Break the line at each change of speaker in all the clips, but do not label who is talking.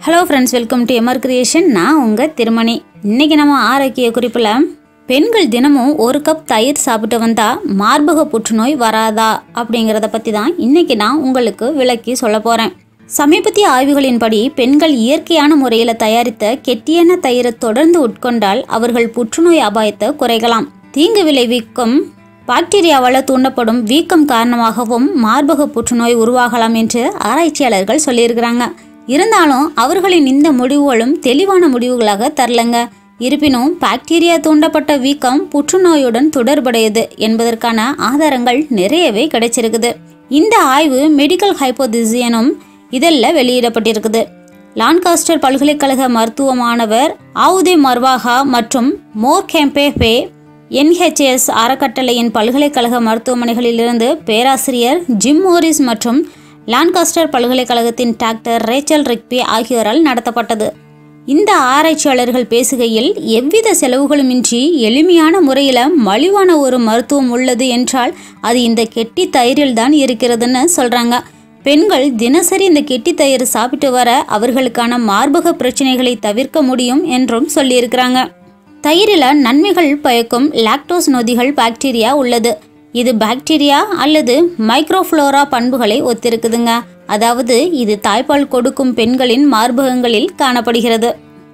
hello friends welcome to MR creation நான் உங்கள் திருமணி இன்னைக்கு நம்ம ஆரோக்கிய குறிப்பில் பெண்கள் தினமும் ஒரு கப் தயிர் சாப்பிட்டு வந்தால் மார்பக புற்றுநோய் வராதா அப்படிங்கிறத பற்றி தான் இன்னைக்கு நான் உங்களுக்கு விளக்கி சொல்ல போகிறேன் சமீபத்திய ஆய்வுகளின்படி பெண்கள் இயற்கையான முறையில் தயாரித்த கெட்டியான தயிரை தொடர்ந்து உட்கொண்டால் அவர்கள் புற்றுநோய் அபாயத்தை குறைக்கலாம் தீங்கு விளைவிக்கும் பாக்டீரியாவால் தூண்டப்படும் வீக்கம் காரணமாகவும் மார்பக புற்றுநோய் உருவாகலாம் என்று ஆராய்ச்சியாளர்கள் சொல்லியிருக்கிறாங்க இருந்தாலும் அவர்களின் இந்த முடிவுகளும் தெளிவான முடிவுகளாக தரலங்க இருப்பினும் பாக்டீரியா தூண்டப்பட்ட வீக்கம் புற்றுநோயுடன் தொடர்புடையது என்பதற்கான ஆதாரங்கள் நிறையவே கிடைச்சிருக்குது இந்த ஆய்வு மெடிக்கல் ஹைப்போதிசியனும் இதழில் வெளியிடப்பட்டிருக்குது லான்காஸ்டர் பல்கலைக்கழக மருத்துவ மாணவர் ஆவுதே மர்வாகா மற்றும் மோர் கேம்பே என்ஹெச்எஸ் அறக்கட்டளையின் பல்கலைக்கழக மருத்துவமனைகளிலிருந்து பேராசிரியர் ஜிம் மோரிஸ் மற்றும் லான்காஸ்டர் பல்கலைக்கழகத்தின் டாக்டர் ரேச்சல் ரிக்பி ஆகியோரால் நடத்தப்பட்டது இந்த ஆராய்ச்சியாளர்கள் பேசுகையில் எவ்வித செலவுகளுமின்றி எளிமையான முறையில் மலிவான ஒரு மருத்துவம் உள்ளது என்றால் அது இந்த கெட்டி தயிரில் தான் இருக்கிறதுன்னு சொல்கிறாங்க பெண்கள் தினசரி இந்த கெட்டி தயிர் சாப்பிட்டு வர அவர்களுக்கான மார்பக பிரச்சனைகளை தவிர்க்க முடியும் என்றும் சொல்லியிருக்கிறாங்க தயிரில் நன்மைகள் பயக்கும் லாக்டோஸ் நொதிகள் பாக்டீரியா உள்ளது இது பாக்டீரியா அல்லது மைக்ரோஃப்ளோரா பண்புகளை ஒத்திருக்குதுங்க அதாவது இது தாய்ப்பால் கொடுக்கும் பெண்களின் மார்பகங்களில் காணப்படுகிறது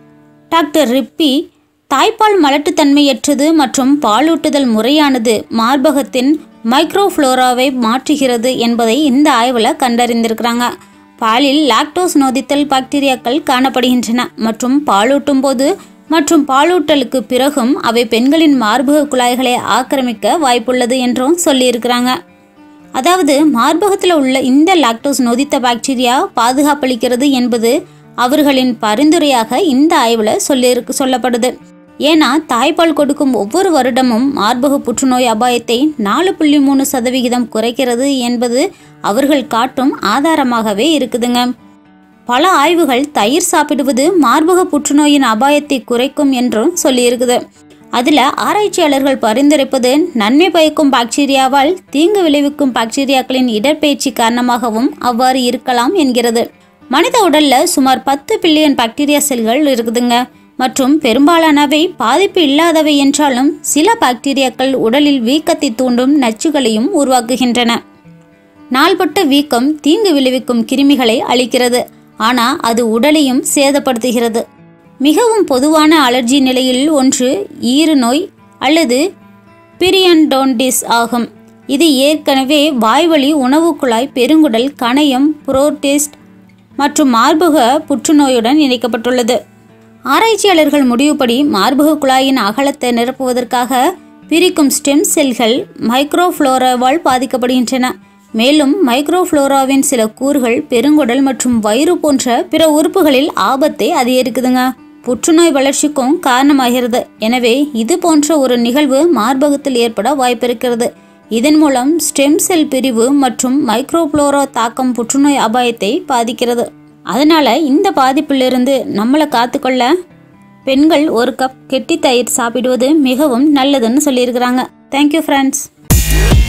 டாக்டர் ரிப்பி தாய்ப்பால் மலட்டுத்தன்மையற்றது மற்றும் பாலூட்டுதல் முறையானது மார்பகத்தின் மைக்ரோஃப்ளோராவை மாற்றுகிறது என்பதை இந்த ஆய்வில் கண்டறிந்திருக்கிறாங்க பாலில் லாக்டோஸ் நொதித்தல் பாக்டீரியாக்கள் காணப்படுகின்றன மற்றும் பாலூட்டும் போது மற்றும் பாலூட்டலுக்கு பிறகும் அவை பெண்களின் மார்பக குழாய்களை ஆக்கிரமிக்க வாய்ப்புள்ளது என்றும் சொல்லியிருக்கிறாங்க அதாவது மார்பகத்தில் உள்ள இந்த லாக்டோஸ் நொதித்த பாக்டீரியா பாதுகாப்பளிக்கிறது என்பது அவர்களின் பரிந்துரையாக இந்த ஆய்வில் சொல்லியிருக்கு சொல்லப்படுது ஏன்னா தாய்ப்பால் கொடுக்கும் ஒவ்வொரு வருடமும் மார்பக புற்றுநோய் அபாயத்தை நாலு புள்ளி மூணு சதவிகிதம் குறைக்கிறது என்பது அவர்கள் காட்டும் ஆதாரமாகவே இருக்குதுங்க பல ஆய்வுகள் தயிர் சாப்பிடுவது மார்பக புற்றுநோயின் அபாயத்தை குறைக்கும் என்றும் சொல்லியிருக்குது அதில் ஆராய்ச்சியாளர்கள் பரிந்துரைப்பது நன்மை பயக்கும் பாக்டீரியாவால் தீங்கு விளைவிக்கும் பாக்டீரியாக்களின் இடர்பெயர்ச்சி காரணமாகவும் அவ்வாறு இருக்கலாம் என்கிறது மனித உடல்ல சுமார் பத்து பில்லியன் பாக்டீரியா செல்கள் இருக்குதுங்க மற்றும் பெரும்பாலானவை பாதிப்பு இல்லாதவை என்றாலும் சில பாக்டீரியாக்கள் உடலில் வீக்கத்தை தூண்டும் நச்சுகளையும் உருவாக்குகின்றன நாள்பட்ட வீக்கம் தீங்கு விளைவிக்கும் கிருமிகளை அளிக்கிறது ஆனால் அது உடலையும் சேதப்படுத்துகிறது மிகவும் பொதுவான அலர்ஜி நிலையில் ஒன்று ஈறு நோய் அல்லது பிரியன்டோண்டிஸ் ஆகும் இது ஏற்கனவே வாய்வழி உணவு குழாய் பெருங்குடல் கணையம் புரோட்டிஸ்ட் மற்றும் மார்பக புற்றுநோயுடன் இணைக்கப்பட்டுள்ளது ஆராய்ச்சியாளர்கள் முடிவுப்படி மார்பக குழாயின் அகலத்தை நிரப்புவதற்காக பிரிக்கும் ஸ்டெம் செல்கள் மைக்ரோஃப்ளோராவால் பாதிக்கப்படுகின்றன மேலும் மைக்ரோஃப்ளோராவின் சில கூறுகள் பெருங்குடல் மற்றும் வயிறு போன்ற பிற உறுப்புகளில் ஆபத்தை அதிகரிக்குதுங்க புற்றுநோய் வளர்ச்சிக்கும் காரணமாகிறது எனவே இது போன்ற ஒரு நிகழ்வு மார்பகத்தில் ஏற்பட வாய்ப்பிருக்கிறது இதன் மூலம் ஸ்டெம் செல் பிரிவு மற்றும் மைக்ரோஃப்ளோரா தாக்கம் புற்றுநோய் அபாயத்தை பாதிக்கிறது அதனால இந்த பாதிப்பிலிருந்து நம்மளை காத்துக்கொள்ள பெண்கள் ஒரு கப் கெட்டி தயிர் சாப்பிடுவது மிகவும் நல்லதுன்னு சொல்லியிருக்கிறாங்க தேங்க்யூ ஃப்ரெண்ட்ஸ்